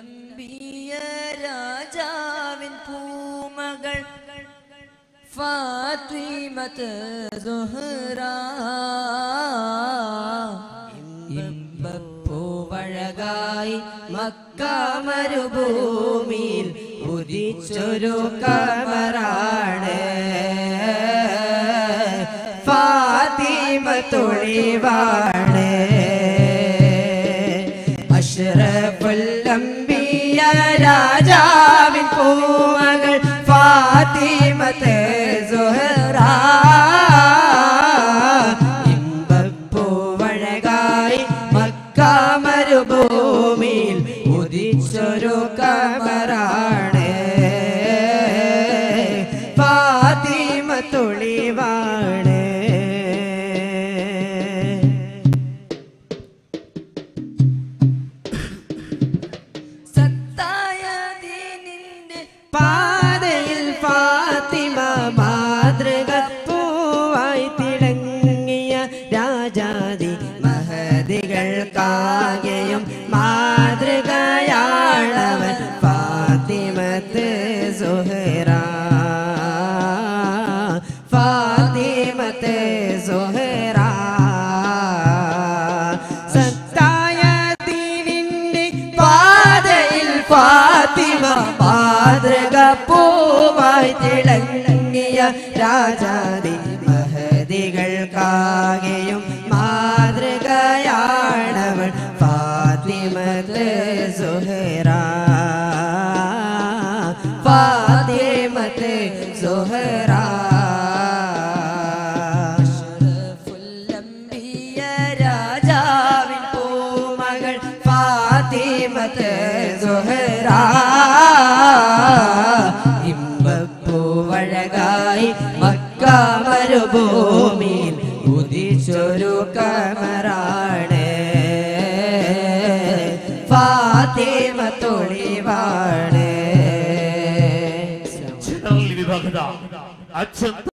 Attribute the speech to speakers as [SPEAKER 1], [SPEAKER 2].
[SPEAKER 1] ലംബിയ രാജാവിൻ പൂമകൾ ഫാത്തിമത്ത് സുഹ്റ ഇമ്പപ്പൂവഴകായി മക്ക മരുഭൂമിയിൽ ഉദിച്ചൊരു കമറാണ് ഫാത്തിമ തൊളിവാണ് അഷ്റഫുല്ലംബിയ രാജാവിൻ പൂമകൾ ഫാത്തിമത്തെ സുഹറ ഇമ്പപ്പൂവഴകായി മക്ക മരുഭൂമിയിൽ ഉദിച്ചൊരു കമറാണ് ഫാത്തിമ തുളിവാണ് സത്തായ ദീനിന്റെ പാതയിൽ ഫാത്തിമ മാതൃക പൂവായി തിളങ്ങിയ രാജാതി മഹതികൾക്കാകെയും മാതൃകയാളവൻ ഫാത്തിമത്ത് സുഹറ ഫാത്തിമത്ത് സുഹറ സത്തായ ദീനിന്റെ പാതയിൽ ഫാത്തിമ മാതൃക പൂവായി തിളങ്ങിയ രാജാതി മഹതികൾക്കാകെയും മാതൃകയാണവൾ ഫാത്തിമത്ത് സുഹറ ഫാത്തിമത്ത് സുഹറ അഷ്റഫുല്ലംബിയ രാജാവിൻ പൂമകൾ ഫാത്തിമത്ത് സുഹറ ഇമ്പപ്പൂവഴകായി മക്ക മരുഭൂമിയിൽ ഉദിച്ചൊരു കമറാണ് ഫാത്തിമ തൊളിവാണ്
[SPEAKER 2] ജനറൽ വിഭാഗത അച്ഛൻ